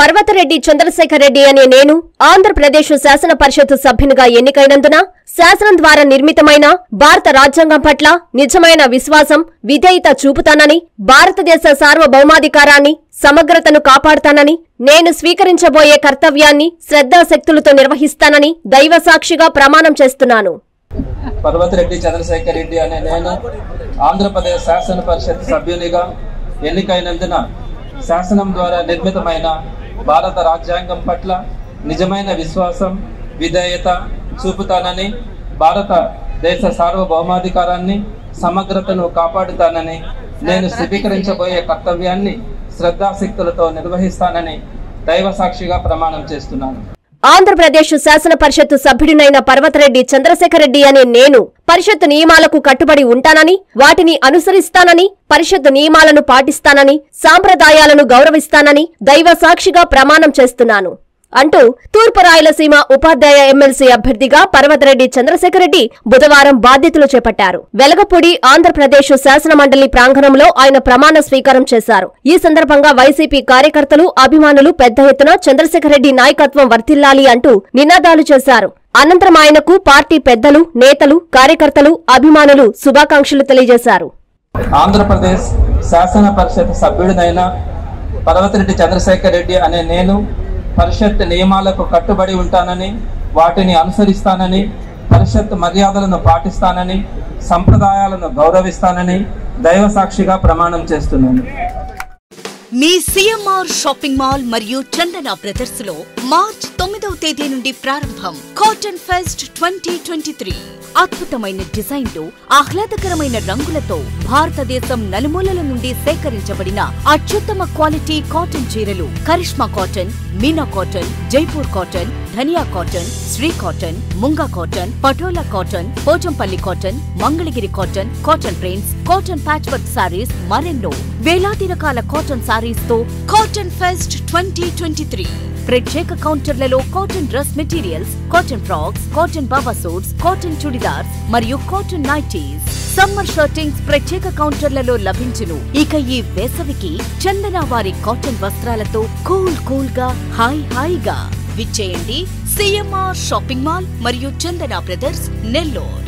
పర్వతరెడ్డి చంద్రశేఖర్ రెడ్డి అనే నేను ఆంధ్రప్రదేశ్ శాసన పరిషత్ సభ్యునిగా ఎన్నికైనందున శాసనం ద్వారా నిర్మితమైన భారత రాజ్యాంగం పట్ల నిజమైన విశ్వాసం విధేయత చూపుతానని భారతదేశ సార్వభౌమాధికారాన్ని సమగ్రతను కాపాడుతానని నేను స్వీకరించబోయే కర్తవ్యాన్ని శ్రద్ధాశక్తులతో నిర్వహిస్తానని దైవ సాక్షిగా ప్రమాణం చేస్తున్నాను పర్వతిరెడ్డి చంద్రశేఖర్ రెడ్డి అనే నేను ఆంధ్రప్రదేశ్ శాసన పరిషత్ సభ్యునిగా ఎన్నికైనందున శాసనం ద్వారా నిర్మితమైన భారత రాజ్యాంగం పట్ల నిజమైన విశ్వాసం విధేయత చూపుతానని భారత దేశ సార్వభౌమాధికారాన్ని సమగ్రతను కాపాడుతానని నేను స్వీకరించబోయే కర్తవ్యాన్ని శ్రద్ధాశక్తులతో నిర్వహిస్తానని దైవ సాక్షిగా ప్రమాణం చేస్తున్నాను ఆంధ్రప్రదేశ్ శాసన పరిషత్తు సభ్యుడినైన పర్వతరెడ్డి చంద్రశేఖర్ రెడ్డి అనే నేను పరిషత్ నియమాలకు కట్టుబడి ఉంటానని వాటిని అనుసరిస్తానని పరిషత్ నియమాలను పాటిస్తానని సాంప్రదాయాలను గౌరవిస్తానని దైవ సాక్షిగా ప్రమాణం చేస్తున్నాను అంటూ తూర్పు రాయలసీమ ఉపాధ్యాయ ఎమ్మెల్సీ అభ్యర్థిగా పర్వతరెడ్డి చంద్రశేఖర్ రెడ్డి బుధవారం బాధ్యతలు చేపట్టారు వెలగపూడి ఆంధ్రప్రదేశ్ శాసనమండలి ప్రాంగణంలో ఆయన ప్రమాణ స్వీకారం చేశారు ఈ సందర్భంగా వైసీపీ కార్యకర్తలు అభిమానులు పెద్ద ఎత్తున చంద్రశేఖర్ రెడ్డి నాయకత్వం వర్తిల్లాలి అంటూ నినాదాలు చేశారు అనంతరం ఆయనకు పార్టీ పెద్దలు నేతలు కార్యకర్తలు అభిమానులు శుభాకాంక్షలు తెలియజేశారు ఆంధ్రప్రదేశ్ శాసన పరిషత్ సభ్యుడినైన పర్వతిరెడ్డి చంద్రశేఖర్ రెడ్డి అనే నేను పరిషత్ నియమాలకు కట్టుబడి ఉంటానని వాటిని అనుసరిస్తానని పరిషత్ మర్యాదలను పాటిస్తానని సంప్రదాయాలను గౌరవిస్తానని దైవ సాక్షిగా ప్రమాణం చేస్తున్నాను మీ సిఎంఆర్ షాపింగ్ మాల్ మరియు చందన బ్రదర్స్ లో మార్చ్ తొమ్మిదవ తేదీ నుండి ప్రారంభం cotton fest twenty twenty three అద్భుతమైన డిజైన్లు ఆహ్లాదకరమైన రంగులతో భారతదేశం నలుమూలల నుండి సేకరించబడిన అత్యుత్తమ క్వాలిటీ కాటన్ చీరలు Karishma cotton Meena cotton Jaipur cotton ధనియా కాటన్ శ్రీ కాటన్ ముంగా cotton Patola cotton Pochampally cotton Mangalagiri cotton cotton prints cotton patch work saris మరెన్నో వేలాది రకాల కాటన్ సారీస్ తో cotton fest twenty twenty three ప్రత్యేక కౌంటర్లలో cotton dress materials cotton frocks cotton బాబా సూట్స్ కాటన్ చుడిదార్స్ మరియు కాటన్ నైటీస్ సమ్మర్ షర్టింగ్స్ ప్రత్యేక కౌంటర్లలో లభించును ఇక ఈ వేసవికి చందన వారి కాటన్ వస్త్రాలతో కూల్ కూల్ గా హాయ్ హాయిగా విచ్చేయండి సిఎంఆర్ షాపింగ్ మాల్ మరియు చందన బ్రదర్స్ నెల్లూరు